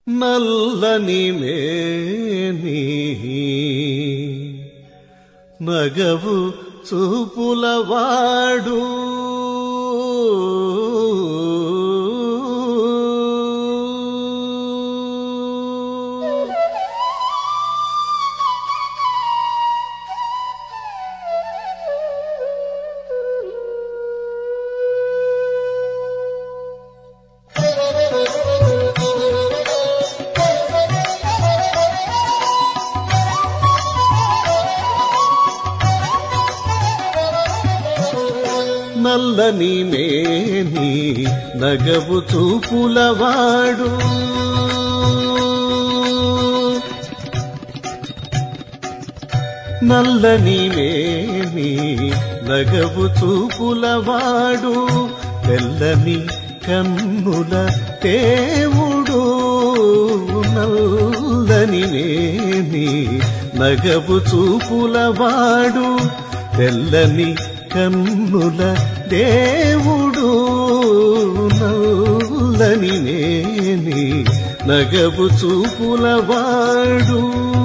నల్లని మేని నగవు చూపులవాడు నల్లని మేని నగవు చూపులవాడు నల్లని మేని నగవు చూపులవాడు తెల్లని కన్నుల దేవుడు నల్లని మేని నగవు చూపులవాడు తెల్లని కన్నుల దేవుడు నల్లని నేని నగవు చూపులవాడు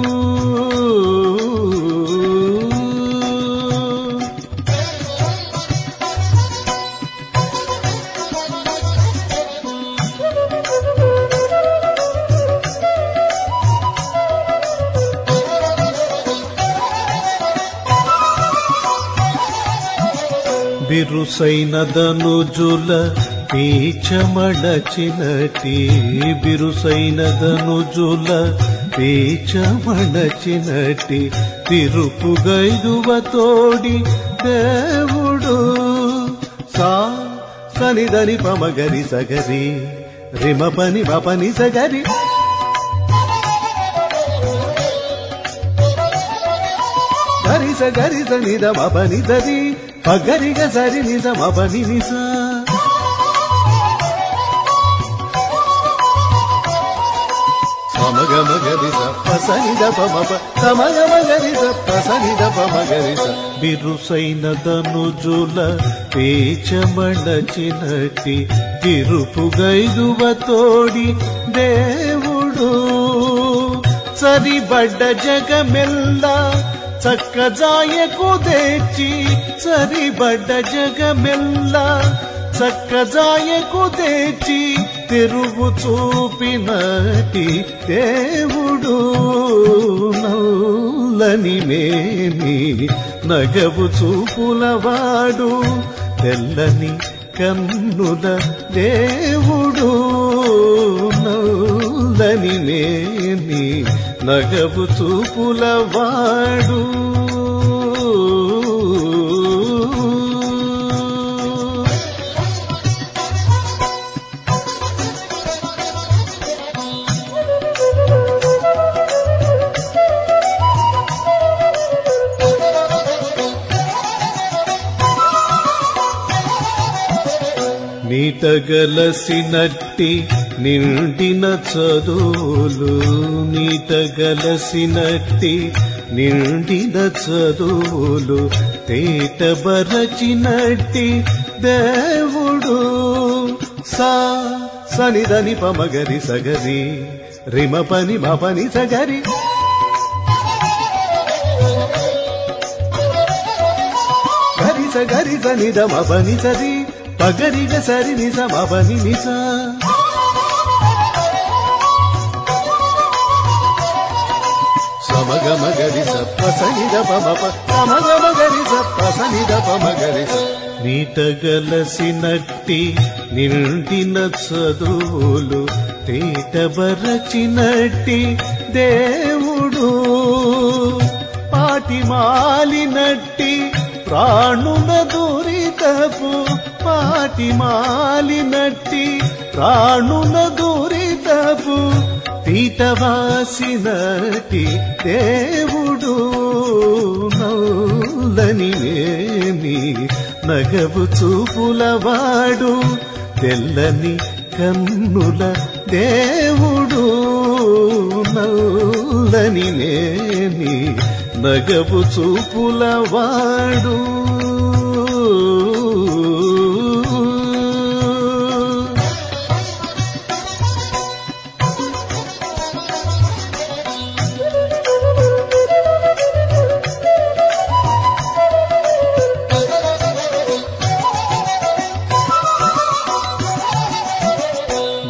బిరుసైన ధనుజుల పీచమడచినటి బిరుసైన ధనుజుల పీచమడచినటి తిరుపుగైదువ తోడి దేవుడు సా సనిదని పమగరి సగరి రిమ పని పని సగరి గరిస గరిస నిద మపని దరి పగరిగ సరి నిజ మపని నిస సమగమ గరిస పసనిద పమప సమగమ గరిస పసనిద పమగరిస బిరుసైన ధనుజుల పేచమడచినటి తిరుపుగైదువ తోడి దేవుడు సరిబడ్డ జగమెల్ల చక్కజాయకు తెచ్చి సరిబడ్డ జగమెల్ల చక్కజాయకు తెచ్చి తెరువు చూపినటి దేవుడు నల్లని మేని నగవు చూపులవాడు తెల్లని కన్నుల దేవుడు నల్లని మేని నగవు చూపులవాడు నీటగలసినట్టి నిండిన చదువులు నీటగలసినట్టి నిండిన చదువులు తేటబరచినట్టి దేవుడు సా సనిదని పమగరి సగరి రిమ పని మపని సగరి గరిస గరిస నిద మపని సరి పగరిగ సరి నిజ మపని నిస సమగమ గరి సప్ప సనిద పమప సమగమ గరి సప్ప సనిద పమ గరి నీటగలసినట్టి నిండిన చదువులు తేటబరచినట్టి దేవుడు పాటి మాలినట్టి ప్రాణుల దురితపు పాటి మాలినట్టి ప్రాణుల దురితపు పీతవాసినటి దేవుడు నల్లని నేమి నగవు చూపులవాడు తెల్లని కన్నుల దేవుడు నల్లని నేమి నగవు చూపులవాడు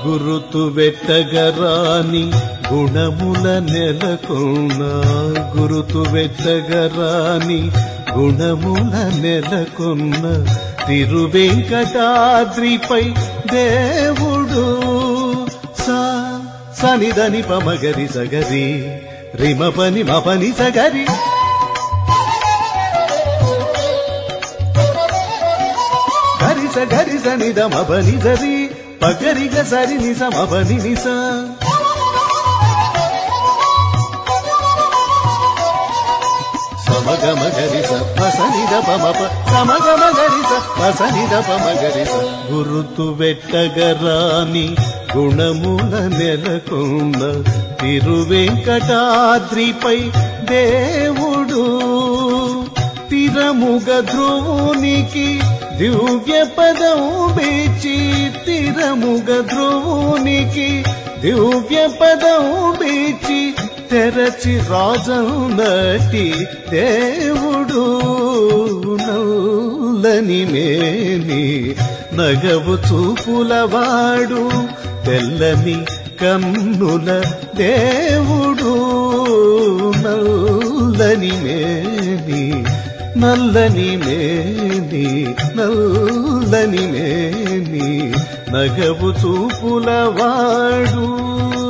గురుతు వెట్టగరాని గుణముల నెలకొన్న గురుతు వెట్టగరాని గుణముల నెలకొన్న తిరువెంకటాద్రిపై దేవుడు సా సనిదని పమగరి సగరి రిమపని మపని సగరి గరిస గరిస నిద మపని సరి పగరిగ సరి నిస మపని నిస సమగమ గరిస పసనిద పమప సమగమ గరిస పసనిద పమ గరిస గురుతు వెట్టగరాని గుణముల నెలకొన్న తిరువెంకటాద్రిపై దేవుడు తిరముగ ధ్రువునికి దివ్య పదం బీచి తిరముగ ధ్రువునికి దివ్య పదం బీచి తెరచి రాజనటి దేవుడు నల్లని మేని నగవు చూపులవాడు తెల్లని కన్నుల దేవుడు నల్లని మేని నల్లని మేని నల్లని మేని నగవు చూపులవాడు